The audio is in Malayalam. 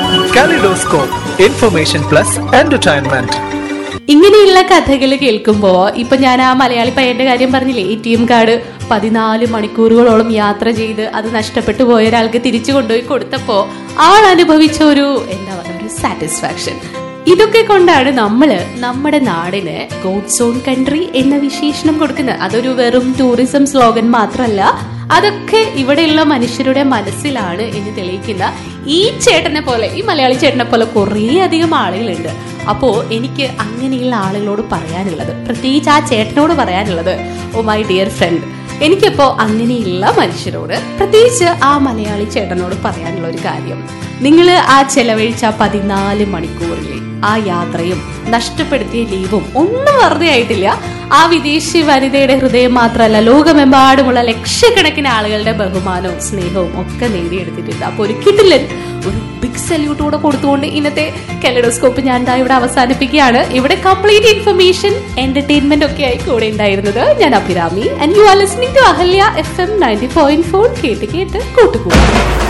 Kaleidoscope, information plus entertainment. ഇങ്ങനെയുള്ള കഥകൾ കേൾക്കുമ്പോ ഇപ്പൊ ഞാൻ ആ മലയാളി പയ്യന്റെ കാര്യം പറഞ്ഞില്ലേ എ ടി എം കാർഡ് പതിനാല് മണിക്കൂറുകളോളം യാത്ര ചെയ്ത് അത് നഷ്ടപ്പെട്ടു പോയ ഒരാൾക്ക് തിരിച്ചു കൊണ്ടുപോയി കൊടുത്തപ്പോ ആൾ അനുഭവിച്ച ഒരു എന്താ പറയുക ഒരു സാറ്റിസ്ഫാക്ഷൻ ഇതൊക്കെ കൊണ്ടാണ് നമ്മള് നമ്മുടെ നാടിന് ഗോഡ്സ് ഓൺ കൺട്രി എന്ന വിശേഷണം കൊടുക്കുന്നത് അതൊരു വെറും ടൂറിസം സ്ലോഗൻ മാത്രമല്ല അതൊക്കെ ഇവിടെയുള്ള മനുഷ്യരുടെ മനസ്സിലാണ് എന്ന് തെളിയിക്കുന്ന ഈ ചേട്ടനെ പോലെ ഈ മലയാളി ചേട്ടനെ പോലെ കുറേ അധികം ആളുകളുണ്ട് അപ്പോ എനിക്ക് അങ്ങനെയുള്ള ആളുകളോട് പറയാനുള്ളത് പ്രത്യേകിച്ച് ആ ചേട്ടനോട് പറയാനുള്ളത് ഓ മൈ ഡിയർ ഫ്രണ്ട് എനിക്കിപ്പോ അങ്ങനെയുള്ള മനുഷ്യരോട് പ്രത്യേകിച്ച് ആ മലയാളി ചേട്ടനോട് പറയാനുള്ള ഒരു കാര്യം നിങ്ങൾ ആ ചെലവഴിച്ച ആ പതിനാല് മണിക്കൂറിലെ ആ യാത്രയും നഷ്ടപ്പെടുത്തിയ ലീവും ഒന്നും വെറുതെ ആയിട്ടില്ല ആ വിദേശി വനിതയുടെ ഹൃദയം മാത്രമല്ല ലോകമെമ്പാടുമുള്ള ലക്ഷക്കണക്കിന് ആളുകളുടെ ബഹുമാനവും സ്നേഹവും ഒക്കെ നേടിയെടുത്തിട്ടുണ്ട് അപ്പൊ ഒരു കിടിലൻ ഒരു ബിഗ് സല്യൂട്ട് കൂടെ കൊടുത്തുകൊണ്ട് ഇന്നത്തെ കെലഡോസ്കോപ്പ് ഞാൻ ദാ ഇവിടെ അവസാനിപ്പിക്കുകയാണ് ഇവിടെ കംപ്ലീറ്റ് ഇൻഫർമേഷൻ എന്റർടൈൻമെന്റ് ഒക്കെ ആയി കൂടെ ഉണ്ടായിരുന്നത് ഞാൻ Abhirami and you are listening to Ahalya F M ninety point four കേട്ട് കേട്ട് കൂട്ടുകൂടും